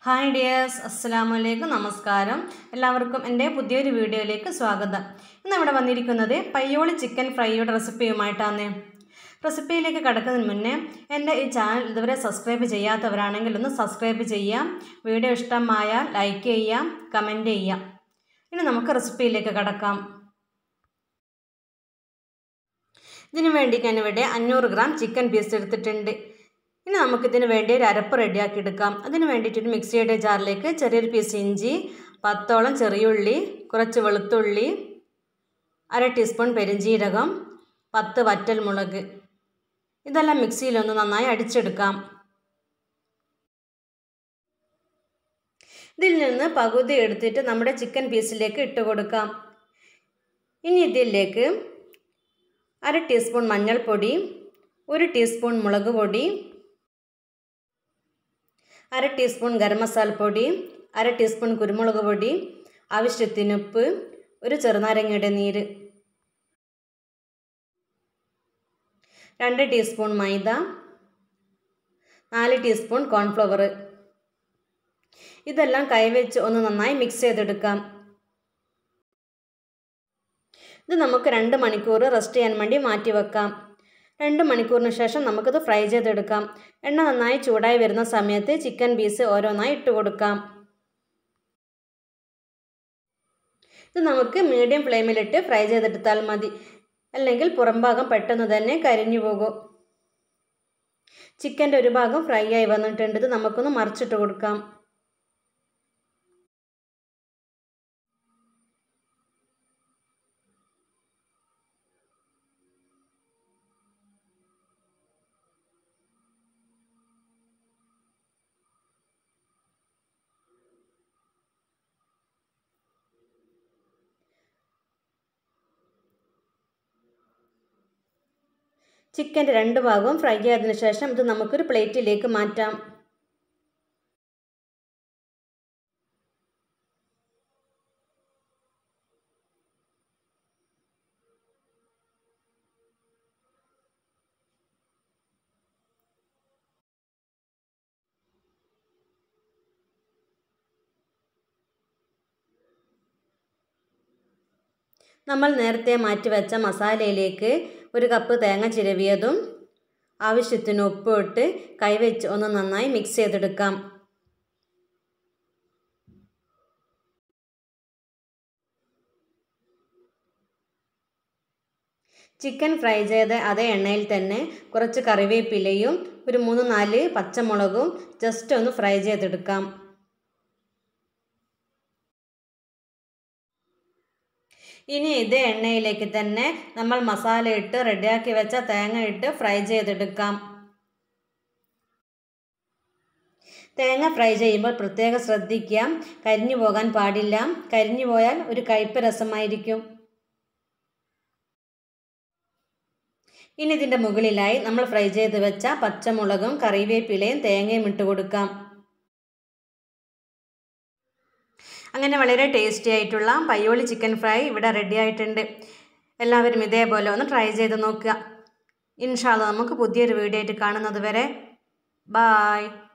hi dears അസ്സലാമു അലൈക്കും നമസ്കാരം എല്ലാവർക്കും എൻ്റെ പുതിയൊരു വീഡിയോയിലേക്ക് സ്വാഗതം ഇന്ന് ഇവിടെ വന്നിരിക്കുന്നത് പയ്യോളി ചിക്കൻ ഫ്രൈയുടെ റെസിപ്പിയുമായിട്ടാണ് റെസിപ്പിയിലേക്ക് കടക്കുന്നതിന് മുന്നേ എൻ്റെ ഈ ചാനൽ ഇതുവരെ സബ്സ്ക്രൈബ് ചെയ്യാത്തവരാണെങ്കിൽ ഒന്ന് സബ്സ്ക്രൈബ് ചെയ്യാം വീഡിയോ ഇഷ്ടമായാൽ ലൈക്ക് ചെയ്യാം കമൻറ്റ് ചെയ്യാം ഇനി നമുക്ക് റെസിപ്പിയിലേക്ക് കടക്കാം ഇതിനു വേണ്ടി ഞാനിവിടെ അഞ്ഞൂറ് ഗ്രാം ചിക്കൻ പീസ് എടുത്തിട്ടുണ്ട് ഇനി നമുക്കിതിന് വേണ്ടി ഒരു അരപ്പ് റെഡിയാക്കി എടുക്കാം അതിന് വേണ്ടിയിട്ട് ഒരു മിക്സിയുടെ ജാറിലേക്ക് ചെറിയൊരു പീസ് ഇഞ്ചി പത്തോളം ചെറിയുള്ളി കുറച്ച് വെളുത്തുള്ളി അര ടീസ്പൂൺ പെരിഞ്ജീരകം പത്ത് വറ്റൽ മുളക് ഇതെല്ലാം മിക്സിയിലൊന്ന് നന്നായി അടിച്ചെടുക്കാം ഇതിൽ നിന്ന് പകുതി എടുത്തിട്ട് നമ്മുടെ ചിക്കൻ പീസിലേക്ക് ഇട്ട് കൊടുക്കാം ഇനി ഇതിലേക്ക് അര ടീസ്പൂൺ മഞ്ഞൾപ്പൊടി ഒരു ടീസ്പൂൺ മുളക് പൊടി അര ടീസ്പൂൺ ഗരം മസാലപ്പൊടി അര ടീസ്പൂൺ കുരുമുളക് പൊടി ആവശ്യത്തിന് ഉപ്പ് ഒരു ചെറുനാരങ്ങയുടെ നീര് രണ്ട് ടീസ്പൂൺ മൈദ നാല് ടീസ്പൂൺ കോൺഫ്ലവർ ഇതെല്ലാം കൈവച്ച് ഒന്ന് നന്നായി മിക്സ് ചെയ്തെടുക്കാം ഇത് നമുക്ക് രണ്ട് മണിക്കൂർ റെസ്റ്റ് ചെയ്യാൻ വേണ്ടി മാറ്റി വെക്കാം രണ്ട് മണിക്കൂറിന് ശേഷം നമുക്കിത് ഫ്രൈ ചെയ്തെടുക്കാം എണ്ണ നന്നായി ചൂടായി വരുന്ന സമയത്ത് ചിക്കൻ പീസ് ഓരോന്നായി ഇട്ട് കൊടുക്കാം ഇത് നമുക്ക് മീഡിയം ഫ്ലെയിമിലിട്ട് ഫ്രൈ ചെയ്തെടുത്താൽ മതി അല്ലെങ്കിൽ പുറംഭാഗം പെട്ടെന്ന് തന്നെ കരിഞ്ഞു പോകും ചിക്കൻ്റെ ഒരു ഭാഗം ഫ്രൈ ആയി വന്നിട്ടുണ്ട് ഇത് നമുക്കൊന്ന് മറിച്ചിട്ട് കൊടുക്കാം ചിക്കൻ്റെ രണ്ട് ഭാഗവും ഫ്രൈ ചെയ്തതിന് ശേഷം ഇത് നമുക്കൊരു പ്ലേറ്റിലേക്ക് മാറ്റാം നമ്മൾ നേരത്തെ മാറ്റിവെച്ച മസാലയിലേക്ക് ഒരു കപ്പ് തേങ്ങ ചിരവിയതും ആവശ്യത്തിന് ഉപ്പ് ഇട്ട് കൈവച്ച് ഒന്ന് നന്നായി മിക്സ് ചെയ്തെടുക്കാം ചിക്കൻ ഫ്രൈ ചെയ്ത അതേ എണ്ണയിൽ തന്നെ കുറച്ച് കറിവേപ്പിലയും ഒരു മൂന്ന് നാല് പച്ചമുളകും ജസ്റ്റ് ഒന്ന് ഫ്രൈ ചെയ്തെടുക്കാം ഇനി ഇതേ എണ്ണയിലേക്ക് തന്നെ നമ്മൾ മസാല ഇട്ട് റെഡിയാക്കി വെച്ച തേങ്ങ ഇട്ട് ഫ്രൈ ചെയ്തെടുക്കാം തേങ്ങ ഫ്രൈ ചെയ്യുമ്പോൾ പ്രത്യേകം ശ്രദ്ധിക്കാം കരിഞ്ഞു പോകാൻ പാടില്ല കരിഞ്ഞു പോയാൽ ഒരു കയ്പ് രസമായിരിക്കും ഇനി ഇതിൻ്റെ മുകളിലായി നമ്മൾ ഫ്രൈ ചെയ്ത് വെച്ച പച്ചമുളകും കറിവേപ്പിലയും തേങ്ങയും ഇട്ട് കൊടുക്കാം അങ്ങനെ വളരെ ടേസ്റ്റി ആയിട്ടുള്ള പയ്യോളി ചിക്കൻ ഫ്രൈ ഇവിടെ റെഡി ആയിട്ടുണ്ട് എല്ലാവരും ഇതേപോലെ ഒന്ന് ട്രൈ ചെയ്ത് നോക്കുക ഇൻഷാല്ല നമുക്ക് പുതിയൊരു വീഡിയോ ആയിട്ട് കാണുന്നത് വരെ ബായ്